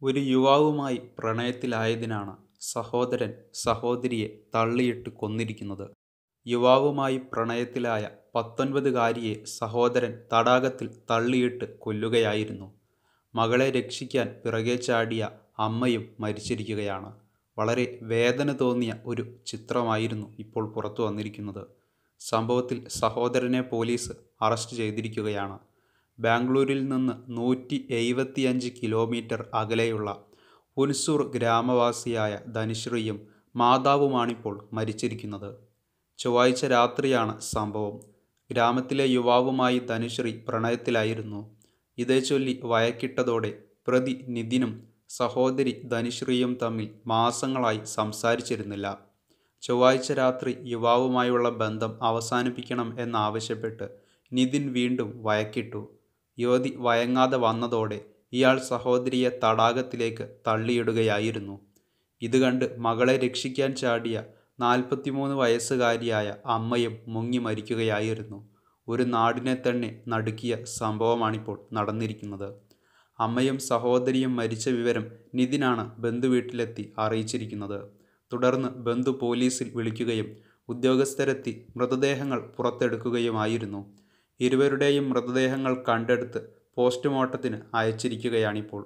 ഒരു യുവാവുമായി പ്രണയത്തിലായതിനാണ് സഹോദരൻ സഹോദരിയെ തള്ളിയിട്ട് കൊന്നിരിക്കുന്നത്. യുവാവുമായി പ്രണയത്തിലായ പത്തൊൻപതുകാരിയെ സഹോദരൻ തടാകത്തിൽ തള്ളിയിട്ട് കൊല്ലുകയായിരുന്നു. മകളെ രക്ഷിക്കാൻ പിറകെ ചാടിയ അമ്മയും മരിച്ചിരിക്കുകയാണ്. വളരെ വേദന തോന്നിയ ഒരു ചിത്രമായിരുന്നു ഇപ്പോൾ പുറത്തു വന്നിരിക്കുന്നത്. സംഭവത്തിൽ സഹോദരനെ പോലീസ് അറസ്റ്റ് ചെയ്തിരിക്കുകയാണ്. ബാംഗ്ലൂരിൽ നിന്ന് നൂറ്റി എഴുപത്തിയഞ്ച് കിലോമീറ്റർ അകലെയുള്ള ഹുൻസൂർ ഗ്രാമവാസിയായ ധനുശ്രീയും മാതാവുമാണിപ്പോൾ മരിച്ചിരിക്കുന്നത്. ചൊവ്വാഴ്ച രാത്രിയാണ് സംഭവം. ഗ്രാമത്തിലെ യുവാവുമായി ധനുശ്രീ പ്രണയത്തിലായിരുന്നു. ഇതേച്ചൊല്ലി വഴക്കിട്ടതോടെ പ്രതി നിതിനും സഹോദരി ധനുശ്രീയും തമ്മിൽ മാസങ്ങളായി സംസാരിച്ചിരുന്നില്ല. ചൊവ്വാഴ്ച രാത്രി യുവാവുമായുള്ള ബന്ധം അവസാനിപ്പിക്കണം എന്നാവശ്യപ്പെട്ട് നിതിൻ വീണ്ടും വഴക്കിട്ടു. യുവതി വഴങ്ങാതെ വന്നതോടെ ഇയാൾ സഹോദരിയെ തടാകത്തിലേക്ക് തള്ളിയിടുകയായിരുന്നു. ഇത് കണ്ട് മകളെ രക്ഷിക്കാൻ ചാടിയ നാൽപ്പത്തിമൂന്ന് വയസ്സുകാരിയായ അമ്മയും മുങ്ങി മരിക്കുകയായിരുന്നു. ഒരു നാടിനെ തന്നെ നടുക്കിയ സംഭവമാണിപ്പോൾ നടന്നിരിക്കുന്നത്. അമ്മയും സഹോദരിയും മരിച്ച വിവരം നിതിനാണ് ബന്ധുവീട്ടിലെത്തി അറിയിച്ചിരിക്കുന്നത്. തുടർന്ന് ബന്ധു പോലീസിൽ വിളിക്കുകയും ഉദ്യോഗസ്ഥരെത്തി മൃതദേഹങ്ങൾ പുറത്തെടുക്കുകയുമായിരുന്നു. ഇരുവരുടെയും മൃതദേഹങ്ങൾ കണ്ടെടുത്ത് പോസ്റ്റ്മോർട്ടത്തിന് അയച്ചിരിക്കുകയാണിപ്പോൾ.